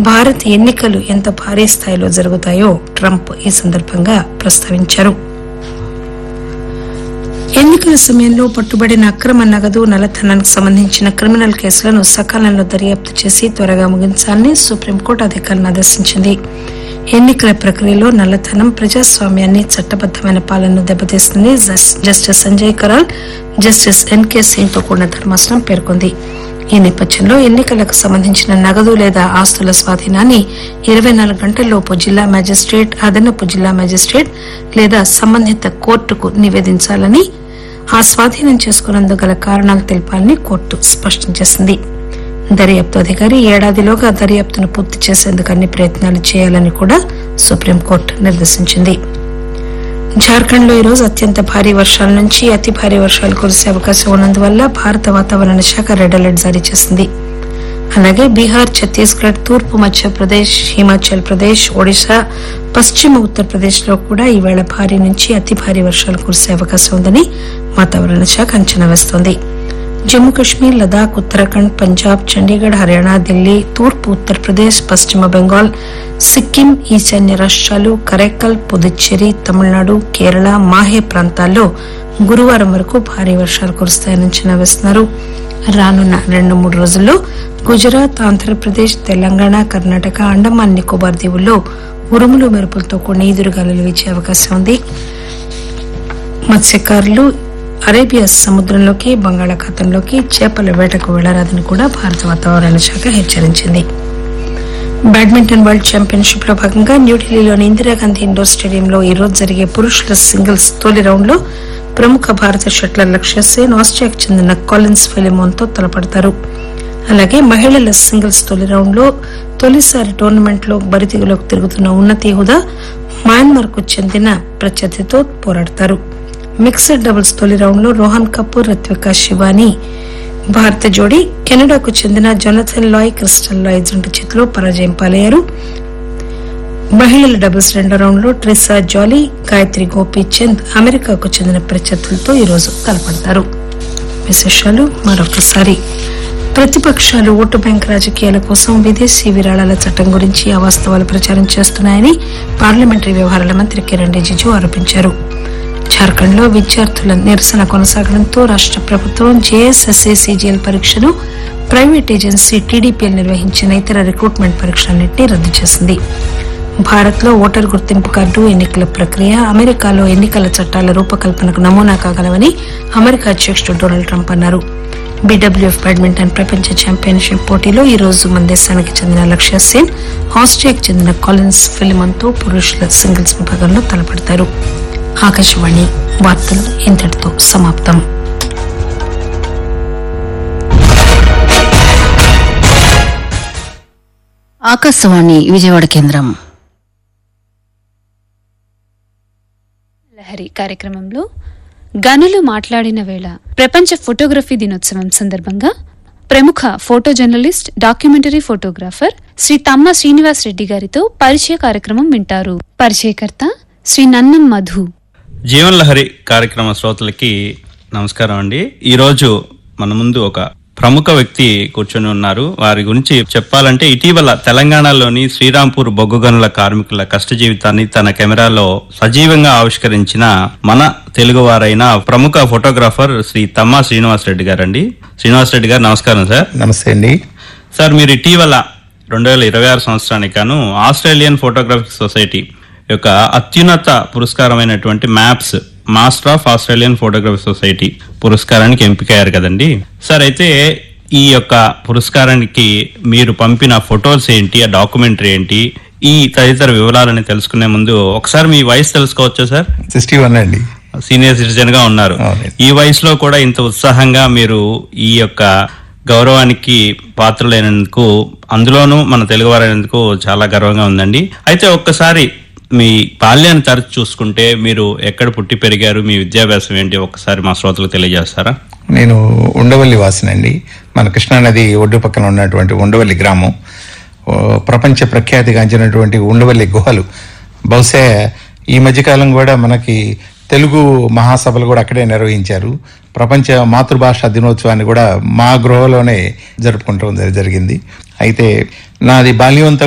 భారత్ ఎన్నికలు ఎంత భారీ స్థాయిలో జరుగుతాయో ట్రంప్ ఈ సందర్భంగా ప్రస్తావించారు ఎన్నికల సమయంలో పట్టుబడిన అక్రమ నగదు నల్లధనానికి సంబంధించిన క్రిమినల్ కేసులను సకాలంలో దర్యాప్తు చేసి త్వరగా ముగించాలని సుప్రీంకోర్టు అధికారులను ఆదేశించింది ఎన్నికల ప్రక్రియలో నల్లధనం ప్రజాస్వామ్యాన్ని చట్టబద్దమైన పాలనను దెబ్బతీస్తుంది జస్- justice Sanjay Karol justice NK సింగ్తో కూడిన ధర్మాసనం పేర్కొంది ఈ నేపథ్యంలో ఎన్నికలకు సంబంధించిన నగదు లేదా ఆస్తుల స్వాధీనాన్ని ఇరవై నాలుగు గంటల్లోపు జిల్లా మేజిస్ట్రేట్ అదనపు జిల్లా మేజిస్ట్రేట్ లేదా సంబంధిత కోర్టుకు నివేదించాలని ఆ స్వాధీనం చేసుకున్నందుకు గల కారణాలు తెలపాలని కోర్టు స్పష్టం చేసింది దర్యాప్తు అధికారి ఏడాదిలోగా దర్యాప్తును పూర్తి చేసేందుకు అన్ని ప్రయత్నాలు చేయాలని కూడా సుప్రీంకోర్టు నిర్దేశించింది జార్ఖండ్ లో ఈరోజు అత్యంత భారీ వర్షాల నుంచి అతి భారీ వర్షాలు కురిసే అవకాశం ఉన్నందువల్ల భారత వాతావరణ శాఖ రెడ్ అలర్ట్ జారీ చేసింది అలాగే బీహార్ ఛత్తీస్గఢ్ తూర్పు మధ్యప్రదేశ్ హిమాచల్ ప్రదేశ్ ఒడిశా పశ్చిమ ఉత్తరప్రదేశ్ లో కూడా ఈవేళ భారీ నుంచి అతి భారీ వర్షాలు కురిసే అవకాశం ఉందని వాతావరణ శాఖ అంచనా వేస్తోంది జమ్మూ కశ్మీర్ లదాఖ్ ఉత్తరాఖండ్ పంజాబ్ చండీగఢ్ హర్యానా ఢిల్లీ తూర్పు ఉత్తరప్రదేశ్ పశ్చిమ బెంగాల్ సిక్కిం ఈశాన్య రాష్ట్రాలు కరైకల్ పుదుచ్చేరి తమిళనాడు కేరళ మాహే ప్రాంతాల్లో గురువారం వరకు భారీ వర్షాలు కురుస్తాయని అంచనా వేస్తున్నారు రానున్న రెండు మూడు రోజుల్లో గుజరాత్ ఆంధ్రప్రదేశ్ తెలంగాణ కర్ణాటక అండమాన్ నికోబార్ దీవుల్లో ఉరుములు మెరుపులతో కూడిన ఈదురుగాలులు వీచే అవకాశం ఉంది మత్స్యకారులు అరేబియా సముద్రంలోకి బంగాళాఖాతంలోకి చేపల వేటకు వెళ్లరాదని కూడా భారత వాతావరణ శాఖ హెచ్చరించింది బ్యాడ్మింటన్ వరల్డ్ ఛాంపియన్షిప్ లో భాగంగా న్యూఢిల్లీలోని ఇందిరాగాంధీ ఇండోర్ స్టేడియంలో ఈ రోజు జరిగే పురుషుల సింగిల్స్ తొలి రౌండ్ లో ప్రముఖ భారత షట్లర్ లక్ష్య సేన్ ఆస్ట్రియాకు చెందిన కాలిన్స్ ఫిలిమోన్ తో తలపడతారు అలాగే మహిళల సింగిల్స్ తొలి రౌండ్ లో తొలిసారి టోర్నమెంట్ లో బరితిగులోకి తిరుగుతున్న ఉన్నతి హుదా మయన్మార్ కు చెందిన ప్రత్యర్థితో పోరాడతారు మిక్స్డ్ డబుల్స్ తొలి రౌండ్ లో రోహన్ కపూర్ రిత్విక శివాని భారత జోడీ కెనడాకు చెందిన జొనథన్ లాయ్ క్రిస్టల్ లాయ్ జంట చేతిలో పరాజయం పాలయ్యారు మహిళల డబుల్స్ రెండో రౌండ్ లో ట్రిసా జాలీ గాయత్రి గోపీచంద్ అమెరికాకు చెందిన ప్రత్యర్థులతో ఈరోజు తలపడతారు విశేషాలు మరొకసారి ప్రతిపక్షాలు ఓటు బ్యాంక్ రాజకీయాల కోసం విదేశీ విరాళాల చట్టం గురించి అవాస్తవాలు ప్రచారం చేస్తున్నాయని పార్లమెంటరీ వ్యవహారాల మంత్రి కిరణ్ రిజిజు ఆరోపించారు జార్ఖండ్ లో విద్యార్థుల నిరసన కొనసాగడంతో రాష్ట ప్రభుత్వం జేఎస్ఎస్ఏ సీజీఎల్ పరీక్షను ప్రైవేట్ ఏజెన్సీ టీడీపీఎల్ నిర్వహించిన ఇతర రిక్రూట్మెంట్ పరీక్షలన్నింటినీ రద్దు చేసింది భారత్ లో ఓటర్ గుర్తింపు కార్డు ఎన్నికల ప్రక్రియ అమెరికాలో ఎన్నికల చట్టాల రూపకల్పనకు నమూనా కాగలవని అమెరికా అధ్యక్షుడు డొనాల్డ్ ట్రంప్ అన్నారు బీడబ్ల్యూఎఫ్ బ్యాడ్మింటన్ ప్రపంచ ఛాంపియన్షిప్ పోటీలో ఈ రోజు మన దేశానికి చెందిన లక్ష్య సేన్ ఆస్ట్రియాకు చెందిన కాలిన్స్ ఫిలిమన్ తో పురుషుల సింగిల్స్ విభాగంలో తలపడతారు ఆకాశవాణి వార్తలు ఇంతటితో సమాప్తం ఆకాశవాణి విజయవాడ కేంద్రం లహరి కార్యక్రమంలో గనులు మాట్లాడిన వేళ ప్రపంచ ఫోటోగ్రఫీ దినోత్సవం సందర్భంగా ప్రముఖ photo journalist documentary photographer Shri Thamma Srinivas Reddy గారితో పరిచయ కార్యక్రమం వింటారు పరిచయకర్త శ్రీ నన్నం మధు జీవన్ లహరి కార్యక్రమ శ్రోతలకి నమస్కారం అండి ఈ రోజు మన ముందు ఒక ప్రముఖ వ్యక్తి కూర్చొని ఉన్నారు వారి గురించి చెప్పాలంటే ఇటీవల తెలంగాణలోని శ్రీరాంపూర్ బొగ్గు గనుల కార్మికుల కష్ట జీవితాన్ని తన కెమెరాలో సజీవంగా ఆవిష్కరించిన మన తెలుగువారైన ప్రముఖ ఫోటోగ్రాఫర్ శ్రీ తమ్మా శ్రీనివాస్ రెడ్డి గారండి శ్రీనివాస్ రెడ్డి గారు నమస్కారం సార్ నమస్తే అండి సార్ మీరు ఇటీవల రెండు వేల ఇరవై ఆరు సంవత్సరానికి గాను ఆస్ట్రేలియన్ ఫోటోగ్రఫిక్ సొసైటీ యొక్క అత్యున్నత పురస్కారమైనటువంటి MAPS master of Australian photography society పురస్కారానికి ఎంపికయ్యారు కదండి సార్ అయితే ఈ యొక్క పురస్కారానికి మీరు పంపిన ఫొటోస్ ఏంటి ఆ డాక్యుమెంటరీ ఏంటి ఈ తదితర వివరాలని తెలుసుకునే ముందు ఒకసారి మీ వయసు తెలుసుకోవచ్చా సార్ సిక్స్టీ వన్ అండి సీనియర్ సిటిజన్ గా ఉన్నారు అవునండి. ఈ వయసులో కూడా ఇంత ఉత్సాహంగా మీరు ఈ యొక్క గౌరవానికి పాత్రలైనందుకు అందులోనూ మన తెలుగువారైనందుకు చాలా గర్వంగా ఉందండి అయితే ఒక్కసారి మీ బాల్యాన్ని తరచు చూసుకుంటే మీరు ఎక్కడ పుట్టి పెరిగారు మీ విద్యాభ్యాసం ఏంటి ఒక్కసారి మా శ్రోతలకు తెలియజేస్తారా నేను ఉండవల్లి వాసినండి మన కృష్ణానది ఒడ్డు పక్కన ఉన్నటువంటి ఉండవల్లి గ్రామం ఓ, ప్రపంచ ప్రఖ్యాతిగాంచినటువంటి ఉండవల్లి గుహలు బహుశా ఈ మధ్యకాలం కూడా మనకి తెలుగు మహాసభలు కూడా అక్కడే నిర్వహించారు ప్రపంచ మాతృభాష దినోత్సవాన్ని కూడా మా గృహలోనే జరుపుకుంటూ జరిగింది అయితే నాది బాల్యం అంతా